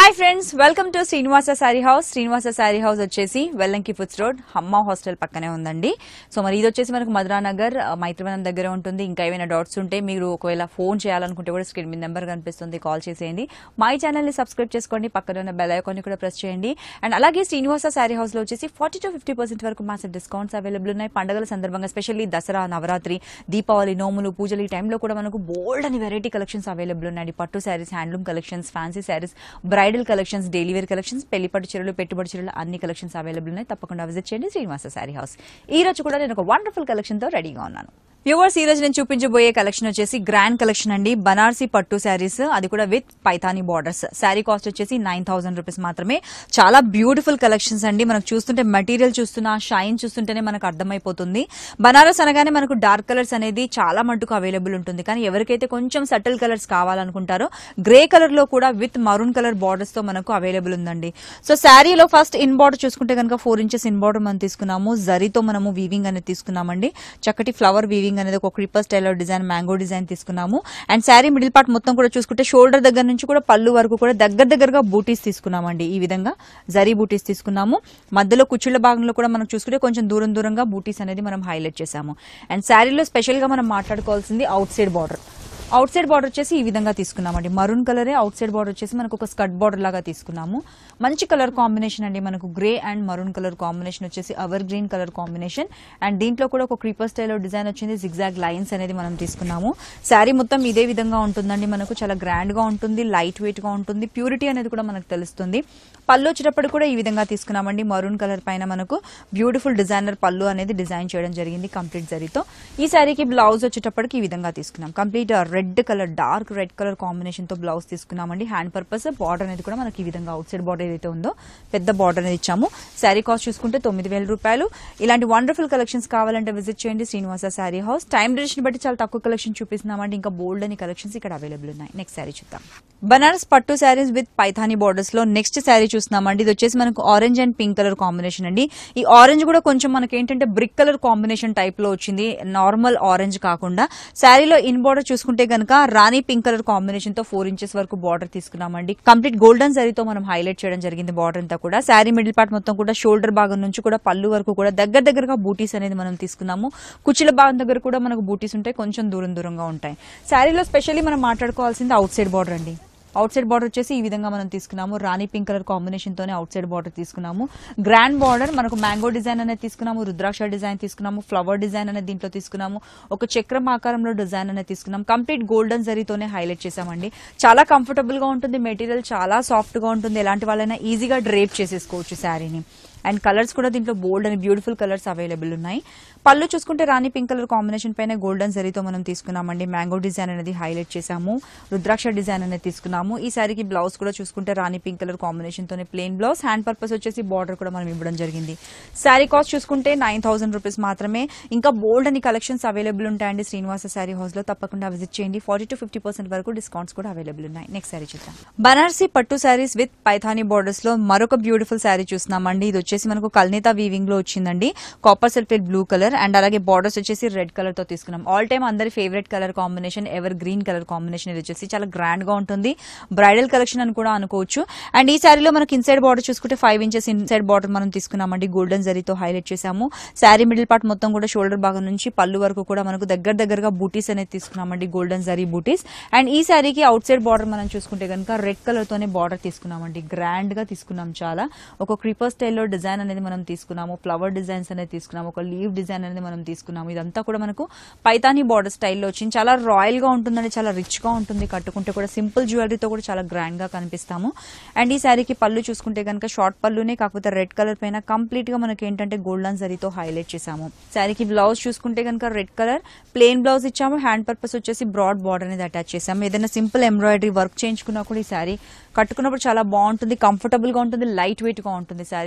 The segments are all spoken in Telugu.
Hi friends welcome to Srinivasa Saree House Srinivasa Saree House వచ్చేసి Vellanki foods road Amma hostel పక్కనే ఉందండి సో మరి ఇది వచ్చేసి మనకు మధురా నగర్ ఆ, మైత్రివనం దగ్గర ఉంటుంది ఇంకా ఏమైనా డౌట్స్ ఉంటే మీరు ఒకవేళ ఫోన్ చేయాలనుకుంటే కూడా స్క్రీన్ మీద నెంబర్ కనిపిస్తుంది కాల్ చేసేయండి మా ఛానల్ ని సబ్స్క్రైబ్ చేసుకోండి పక్కన ఉన్న బెల్ ఐకాన్ కూడా ప్రెస్ చేయండి అండ్ అలాగే శ్రీనివాస శారీ హౌస్ లో వచ్చేసి ఫార్టీ టు ఫిఫ్టీ పర్సెంట్ వరకు మాసివ్ డిస్కౌంట్స్ అవైలబుల్ ఉన్నాయి పండుగల సందర్భంగా స్పెషల్లీ దసరా నవరాత్రి దీపావళి నోములు పూజలు ఈ టైంలో కూడా మనకు బోల్డ్ అని వెరైటీ కలెక్షన్స్ అవైలబుల్ ఉన్నాయండి పట్టు saris handloom collections fancy saris bridal collections daily wear collections పెళ్లి పట్టు చీరలు పెట్టుబడి చీరలు అన్ని కలెక్షన్స్ అవైలబుల్ ఉన్నాయి తప్పకుండా విజిట్ చేయండి శ్రీనివాస శారీ హౌస్ ఈ రోజు కూడా నేను ఒక వండర్ఫుల్ కలెక్షన్ తో రెడీగా ఉన్నాను వ్యూవర్స్ ఈ రోజు నేను చూపించబోయే కలెక్షన్ వచ్చేసి గ్రాండ్ కలెక్షన్ అండి బనార్సీ పట్టు శారీస్ అది కూడా with Paithani borders sari cost వచ్చేసి నైన్ థౌసండ్ రూపీస్ మాత్రమే చాలా బ్యూటిఫుల్ కలెక్షన్స్ అండి మనకు చూస్తుంటే మెటీరియల్ చూస్తున్నా షైన్ చూస్తుంటేనే మనకు అర్థమైపోతుంది బనారస్ అనగానే మనకు డార్క్ కలర్స్ అనేది చాలా మటుకు అవైలబుల్ ఉంటుంది కానీ ఎవరికైతే కొంచెం సటిల్ కలర్స్ కావాలనుకుంటారో గ్రే కలర్ లో కూడా విత్ మరూన్ కలర్ బార్డర్స్ తో మనకు అవైలబుల్ ఉందండి సో శారీలో ఫస్ట్ ఇన్ బార్డర్ చూసుకుంటే కనుక ఫోర్ ఇంచెస్ ఇన్ బార్డర్ మనం తీసుకున్నాము జరీతో మనము వీవింగ్ అనేది తీసుకున్నామండి చక్కటి ఫ్లవర్ వీవింగ్ అనేది ఒక క్రీపర్ స్టైల్లో డిజైన్ మ్యాంగో డిజైన్ తీసుకున్నాము అండ్ శారీ మిడిల్ పార్ట్ మొత్తం కూడా చూసుకుంటే షోల్డర్ దగ్గర నుంచి కూడా పళ్ళు వరకు కూడా దగ్గర దగ్గరగా బూటీస్ తీసుకున్నామండి ఈ విధంగా జరీ బూటీస్ తీసుకున్నాము మధ్యలో కుచ్చుళ్ళ భాగంలో కూడా మనం చూసుకుంటే కొంచెం దూరం దూరంగా బూటీస్ అనేది మనం హైలైట్ చేసాము అండ్ శారీలో స్పెషల్ గా మనం మాట్లాడుకోవాల్సింది outside border outside border వచ్చేసి ఈ విధంగా తీసుకున్నామండి మరూన్ కలరే అవుట్ సైడ్ బార్డర్ వచ్చేసి మనకు ఒక స్కర్ట్ బార్డర్ లాగా తీసుకున్నాము మంచి కలర్ కాంబినేషన్ అండి మనకు grey and maroon colour combination వచ్చేసి evergreen colour combination and దీంట్లో కూడా ఒక క్రీపర్ స్టైల్ డిజైన్ వచ్చింది జిగ్జాగ్ లైన్స్ అనేది మనం తీసుకున్నాము శారీ మొత్తం ఇదే విధంగా ఉంటుందండి మనకు చాలా గ్రాండ్ గా ఉంటుంది లైట్ వెయిట్ గా ఉంటుంది ప్యూరిటీ అనేది కూడా మనకు తెలుస్తుంది పళ్ళు వచ్చేటప్పుడు కూడా ఈ విధంగా తీసుకున్నామండి మరూన్ కలర్ పైన మనకు బ్యూటిఫుల్ డిజైనర్ పళ్ళు అనేది డిజైన్ చేయడం జరిగింది కంప్లీట్ జరీతో ఈ శారీకి బ్లౌజ్ వచ్చేటప్పటికి ఈ విధంగా తీసుకున్నాం complete red colour dark red colour combination తో బ్లౌజ్ తీసుకున్నామండి హ్యాండ్ పర్పస్ బార్డర్ అనేది కూడా మనకి ఈ విధంగా అవుట్ సైడ్ బార్డర్ ఏదైతే ఉందో పెద్ద బార్డర్ అనేది ఇచ్చాము శారీ కాస్ట్ చూసుకుంటే తొమ్మిది వేల రూపాయలు ఇలాంటి వండర్ఫుల్ కలెక్షన్స్ కావాలంటే విజిట్ చేయండి Srinivasa Saree House time duration బట్టి చాలా తక్కువ కలెక్షన్ చూపిస్తున్నామండి ఇంకా బోల్డ్ అని కలెక్షన్స్ ఇక్కడ అవైలబుల్ ఉన్నాయి నెక్స్ట్ శారీ చూద్దాం బనారస్ పట్టు శారీస్ విత్ పైథానీ బార్డర్స్ లో నెక్స్ట్ శారీ చూస్తున్నామండి ఇది వచ్చేసి మనకు orange and pink colour combination అండి ఈ ఆరెంజ్ కూడా కొంచెం మనకి ఏంటంటే బ్రిక్ కలర్ కాంబినేషన్ టైప్ లో వచ్చింది నార్మల్ ఆరెంజ్ కాకుండా శారీలో ఇన్ బార్డర్ చూసుకుంటే గనక రాణి పింక్ కలర్ కాంబినేషన్ తో ఫోర్ ఇంచెస్ వరకు బార్డర్ తీసుకున్నామండి కంప్లీట్ గోల్డెన్ శారీతో మనం హైలైట్ చేయడం జరిగింది బార్డర్ అంతా కూడా శారీ మిడిల్ పార్ట్ మొత్తం కూడా షోల్డర్ భాగం నుంచి కూడా పళ్ళు వరకు కూడా దగ్గర దగ్గరగా బూటీస్ అనేది మనం తీసుకున్నాము కుచ్చుల భాగం దగ్గర కూడా మనకు బూటీస్ ఉంటాయి కొంచెం దూరం దూరంగా ఉంటాయి శారీలో స్పెషల్లీ మనం మాట్లాడుకోవాల్సింది అవుట్ సైడ్ బార్డర్ అండి అవుట్ సైడ్ బార్డర్ వచ్చేసి ఈ విధంగా మనం తీసుకున్నాము రాణి పింక్ కలర్ కాంబినేషన్ తోనే అవుట్ సైడ్ బార్డర్ తీసుకున్నాము గ్రాండ్ బార్డర్ మనకు మ్యాంగో డిజైన్ అనేది తీసుకున్నాము రుద్రాక్ష డిజైన్ తీసుకున్నాము ఫ్లవర్ డిజైన్ అనేది దీంట్లో తీసుకున్నాము ఒక చక్రం ఆకారంలో డిజైన్ అనేది తీసుకున్నాం కంప్లీట్ గోల్డెన్ జరీతోనే హైలైట్ చేసామండి చాలా కంఫర్టబుల్ గా ఉంటుంది మెటీరియల్ చాలా సాఫ్ట్ గా ఉంటుంది ఎలాంటి వాళ్ళైనా ఈజీగా డ్రేప్ చేసేసుకోవచ్చు శారీని అండ్ కలర్స్ కూడా దీంట్లో బోల్డ్ అని బ్యూటిఫుల్ కలర్స్ అవైలబుల్ ఉన్నాయి పళ్ళు చూసుకుంటే రాణి పింక్ కలర్ కాంబినేషన్ పైన గోల్డెన్ జరీతో మనం తీసుకున్నామండి మ్యాంగో డిజైన్ అనేది హైలైట్ చేసాము రుద్రాక్ష డిజైన్ అనేది తీసుకున్నాము ఈ సారీకి బ్లౌజ్ కూడా చూసుకుంటే రాణి పింక్ కలర్ కాంబినేషన్ తోనే ప్లెయిన్ బ్లౌజ్ హ్యాండ్ పర్పస్ వచ్చేసి బార్డర్ కూడా మనం ఇవ్వడం జరిగింది శారీ కాస్ట్ చూసుకుంటే నైన్ థౌసండ్ రూపీస్ మాత్రమే ఇంకా బోల్డ్ అని కలెక్షన్స్ అవైలబుల్ ఉంటాయండి శ్రీనివాస శారీ హౌస్ లో తప్పకుండా విజిట్ చేయండి ఫార్టీ టు ఫిఫ్టీ పర్సెంట్ వరకు డిస్కౌంట్స్ కూడా అవైలబుల్ ఉన్నాయి నెక్స్ట్ శారీ చూద్దాం బనారసి పట్టు శారీస్ విత్ పైథానీ బోర్డర్స్ లో మరొక బ్యూటిఫుల్ శారీ చూస్తున్నామండి ఇది వచ్చేసి మనకు కల్నేతా వీవింగ్ లో వచ్చిందండి copper sulphate blue colour and అలాగే బార్డర్స్ వచ్చేసి రెడ్ కలర్ తో తీసుకున్నాం ఆల్ టైమ్ అందరి favourite colour combination evergreen colour combination ఇది వచ్చేసి చాలా గ్రాండ్ గా ఉంటుంది బ్రైడల్ కలెక్షన్ అని కూడా అనుకోవచ్చు అండ్ ఈ శారీలో మనకి ఇన్సైడ్ బార్డర్ చూసుకుంటే ఫైవ్ ఇంచెస్ ఇన్సైడ్ బార్డర్ మనం తీసుకున్నామండి గోల్డెన్ జరీతో హైలైట్ చేసాము శారీ మిడిల్ పార్ట్ మొత్తం కూడా షోల్డర్ భాగం నుంచి పళ్ళు వరకు కూడా మనకు దగ్గర దగ్గరగా బూటీస్ అనేది తీసుకున్నామండి గోల్డెన్ జరీ బూటీస్ అండ్ ఈ శారీకి అవుట్ సైడ్ బార్డర్ మనం చూసుకుంటే కనుక రెడ్ కలర్ తోనే బార్డర్ తీసుకున్నామండి గ్రాండ్ గా తీసుకున్నాం చాలా ఒక క్రీపర్ స్టైల్లో డిజైన్ అనేది మనం తీసుకున్నాము ఫ్లవర్ డిజైన్స్ అనేది తీసుకున్నాము ఒక లీవ్ డిజైన్ అనేది మనం తీసుకున్నాము ఇదంతా కూడా మనకు పైతానీ బార్డర్ స్టైల్లో వచ్చింది చాలా రాయల్ గా ఉంటుందండి చాలా రిచ్ గా ఉంటుంది కట్టుకుంటే కూడా సింపుల్ జ్యువెలరీతో కూడా చాలా గ్రాండ్ గా కనిపిస్తాము అండ్ ఈ శారీకి పళ్ళు చూసుకుంటే కనుక షార్ట్ పళ్ళునే కాకపోతే రెడ్ కలర్ పైన కంప్లీట్ గా మనకి ఏంటంటే గోల్డెన్ జరీతో హైలైట్ చేసాము శారీకి బ్లౌజ్ చూసుకుంటే కనుక రెడ్ కలర్ ప్లెయిన్ బ్లౌజ్ ఇచ్చాము హ్యాండ్ పర్పస్ వచ్చేసి బ్రాడ్ బార్డర్ అనేది అటాచ్ చేసాము ఏదైనా సింపుల్ ఎంబ్రాయిడరీ వర్క్ చేయించుకున్నా కూడా ఈ శారీ కట్టుకున్నప్పుడు చాలా బాగుంటుంది కంఫర్టబుల్ గా ఉంటుంది లైట్ వెయిట్ గా ఉంటుంది శారీ దీంట్లో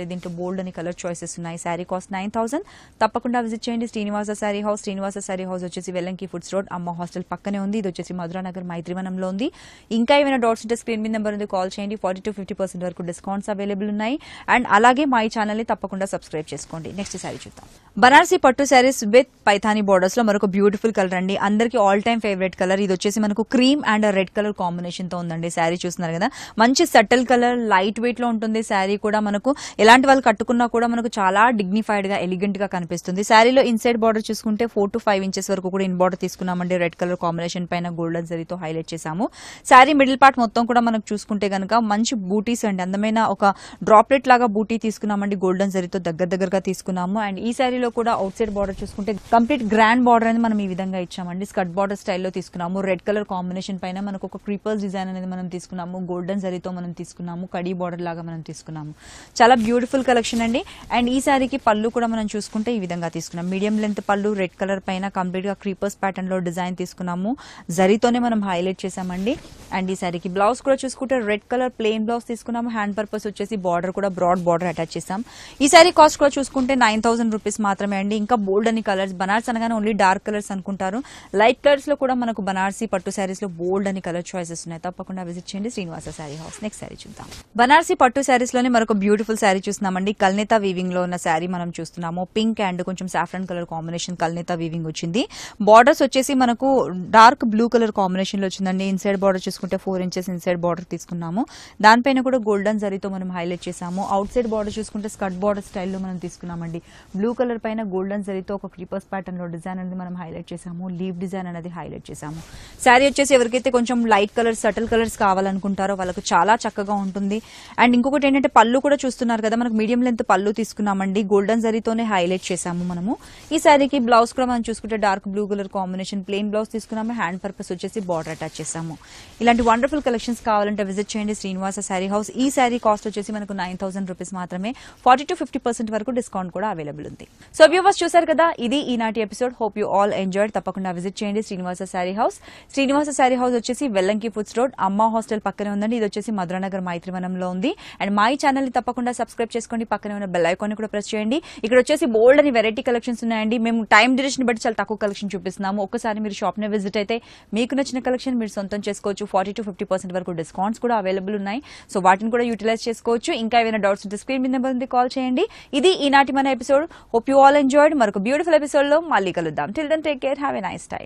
బోల్డ్ అని కలర్ చాయిసెస్ ఉన్నాయి శారీ కాస్ట్ నైన్ థౌసండ్ తప్పకుండా విజిట్ చేయండి శ్రీనివాస శారీ హౌస్ శ్రీనివాస శారీ హౌస్ వచ్చేసి Vellanki foods road Amma hostel పక్కనే ఉంది ఇది వచ్చేసి మధురానగర్ మైత్రివనంలో ఉంది ఇంకా ఏమైనా డౌట్స్ ఉంటే స్క్రీన్ మీద నెంబర్ ఉంది కాల్ చేయండి ఫార్టీ టు ఫిఫ్టీ పర్సెంట్ వరకు డిస్కౌంట్స్ అవైలబుల్ ఉన్నాయి అండ్ అలాగే మా ఈ ఛానల్ని తప్పకుండా సబ్స్క్రైబ్ చేసుకోండి నెక్స్ట్ శారీ చూద్దాం బనారసి పట్టు శారీస్ విత్ పైథానీ బోర్డర్స్ లో మరొక బ్యూటిఫుల్ కలర్ అండి అందరికి ఆల్ టైమ్ ఫేవరెట్ కలర్ ఇది వచ్చేసి మనకు cream and red colour combination తో ఉందండి శారీ చూస్తున్నారు కదా మంచి సటిల్ కలర్ లైట్ వెయిట్ లో ఉంటుంది శారీ కూడా మనకు ఎలాంటి వాళ్ళు కట్టుకున్నా కూడా మనకు చాలా డిగ్నిఫైడ్ గా ఎలిగెంట్ గా కనిపిస్తుంది శారీలో ఇన్సైడ్ బార్డర్ చూసుకుంటే ఫోర్ టు ఫైవ్ ఇంచెస్ వరకు కూడా ఇన్ బార్డర్ తీసుకున్నామండి రెడ్ కలర్ కాంబినేషన్ పైన గోల్డెన్ జరీతో హైలైట్ చేసాము శారీ మిడిల్ పార్ట్ మొత్తం కూడా మనకు చూసుకుంటే గనక మంచి బూటీస్ అండి అందమైన ఒక డ్రాప్లెట్ లాగా బూటీ తీసుకున్నామండి గోల్డెన్ జరీతో దగ్గర దగ్గరగా తీసుకున్నాము అండ్ ఈ శారీలో కూడా అవుట్ సైడ్ బార్డర్ చూసుకుంటే కంప్లీట్ గ్రాండ్ బార్డర్ అనేది మనం ఈ విధంగా ఇచ్చామండి స్కర్ట్ బార్డర్ స్టైల్లో తీసుకున్నాము రెడ్ కలర్ కాంబినేషన్ పైన మనకు ఒక క్రీపర్స్ డిజైన్ అనేది మనం తీసుకున్నాము గోల్డెన్ జరీతో మనం తీసుకున్నాము కడీ బార్డర్ లాగా మనం తీసుకున్నాము చాలా బ్యూటిఫుల్ కలెక్షన్ అండి అండ్ ఈ శారీకి పళ్ళు కూడా మనం చూసుకుంటే ఈ విధంగా తీసుకున్నాం మీడియం లెంత్ పళ్ళు రెడ్ కలర్ పైన కంప్లీట్ గా క్రీపర్స్ ప్యాటర్న్ లో డిజైన్ తీసుకున్నాము జరీతోనే మనం హైలైట్ చేసామండి అండ్ ఈ శారీకి బ్లౌజ్ కూడా చూసుకుంటే రెడ్ కలర్ ప్లెయిన్ బ్లౌజ్ తీసుకున్నాము హ్యాండ్ పర్పస్ వచ్చేసి బార్డర్ కూడా బ్రాడ్ బార్డర్ అటాచ్ చేసాం ఈ శారీ కాస్ట్ కూడా చూసుకుంటే నైన్ థౌసండ్ రూపీస్ మాత్రమే అండి ఇంకా బోల్డ్ అని కలర్స్ బనార్స్ అనగానే ఓన్లీ డార్క్ కలర్స్ అనుకుంటారు లైట్ కలర్స్ లో కూడా మనకు బనార్సీ పట్టు శారీస్ లో బోల్డ్ అని కలర్ చాయిసెస్ ఉన్నాయి తప్పకుండా విజిట్ చేయండి శ్రీనివాస శారీ హౌస్ నెక్స్ట్ శారీ చూద్దాం బనార్సీ పట్టు శారీస్ లోనే మరొక బ్యూటిఫుల్ శారీ చూస్తున్నామండి కల్నేత వీవింగ్ లో ఉన్న శారీ మనం చూస్తున్నాము పింక్ అండ్ కొంచెం saffron colour combination Kalnetha weaving వచ్చింది బార్డర్స్ వచ్చేసి మనకు డార్క్ బ్లూ కలర్ కాంబినేషన్ లో వచ్చిందండి ఇన్సైడ్ బార్డర్ చూసుకుంటే ఫోర్ ఇంచెస్ ఇన్సైడ్ బార్డర్ తీసుకున్నాము దానిపైన కూడా గోల్డెన్ జరీతో మనం హైలైట్ చేసాము అవుట్ సైడ్ బార్డర్ చూసుకుంటే స్కర్ట్ బార్డర్ స్టైల్లో మనం తీసుకున్నామండి బ్లూ కలర్ పైన గోల్డెన్ జరీతో ఒక క్రీపర్స్ ప్యాటర్న్ లో డిజైన్ అనేది మనం హైలైట్ చేసాము లీవ్ డిజైన్ అనేది హైలైట్ చేసాము శారీ వచ్చేసి ఎవరికైతే కొంచెం లైట్ కలర్స్ సటిల్ కలర్స్ కావాలనుకుంటారో వాళ్ళకు చాలా చక్కగా ఉంటుంది అండ్ ఇంకొకటి ఏంటంటే పళ్ళు కూడా చూస్తున్నారు కదా మనకు మీడియం లెంత్ పళ్ళు తీసుకున్నామండి గోల్డెన్ జరీతోనే హైలైట్ చేసాము మనము ఈ శారీకి బ్లౌజ్ కూడా మనం చూసుకుంటే dark blue colour combination plain blouse తీసుకున్నాము హ్యాండ్ పర్పస్ వచ్చేసి బార్డర్ అటాచ్ చేసాము ఇలాంటి వండర్ఫుల్ కలెక్షన్స్ కావాలంటే విజిట్ చేయండి శ్రీనివాస శారీ హౌస్ ఈ శారీ కాస్ట్ వచ్చేసి మనకు నైన్ థౌసండ్ రూపీస్ మాత్రమే ఫార్టీ టు ఫిఫ్టీ పర్సెంట్ వరకు డిస్కౌంట్ కూడా అవైలబుల్ ఉంది సో వ్యూవర్స్ చూసారు కదా ఇది ఈనాటి episode hope you all enjoyed తప్పకుండా విజిట్ చేయండి శ్రీనివాస శారీ హౌస్ శ్రీనివాస శారీ హౌస్ వచ్చేసి Vellanki foods road Amma hostel పక్కనే ఉందండి ఇది వచ్చేసి మధురానగర్ మైత్రివనంలో ఉంది అండ్ మా ఈ ఛానల్ ని తప్పకుండా సబ్స్క్రైబ్ చేసుకోండి పక్కనే ఉన్న బెల్ ఐకాన్ కూడా ప్రెస్ చేయండి ఇక్కడ వచ్చేసి బోల్డ్ అని వెరైటీ కలెక్షన్స్ ఉన్నాయండి మేము టైం డ్యూరేషన్ బట్టి చాలా తక్కువ కలెక్షన్ చూపిస్తున్నాము ఒకసారి మీరు షాప్ ని విజిట్ అయితే మీకు నచ్చిన కలెక్షన్ మీరు సొంతం చేసుకోవచ్చు ఫార్టీ టు ఫిఫ్టీ పర్సెంట్ వరకు డిస్కౌంట్స్ కూడా అవైలబుల్ ఉన్నాయి సో వాటిని కూడా యూటిలైజ్ చేసుకోవచ్చు ఇంకా ఏమైనా డౌట్స్ ఉంటే స్క్రీన్ మీద నెంబర్ ఉంది కాల్ చేయండి ఇది ఈనాటి మన episode hope you all enjoyed మరొక బ్యూటిఫుల్ ఎపిసోడ్ లో మళ్ళీ కలుద్దాం till then take care have a nice time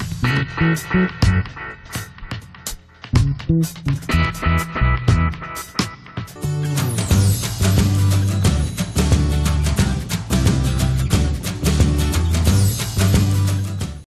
Thank you.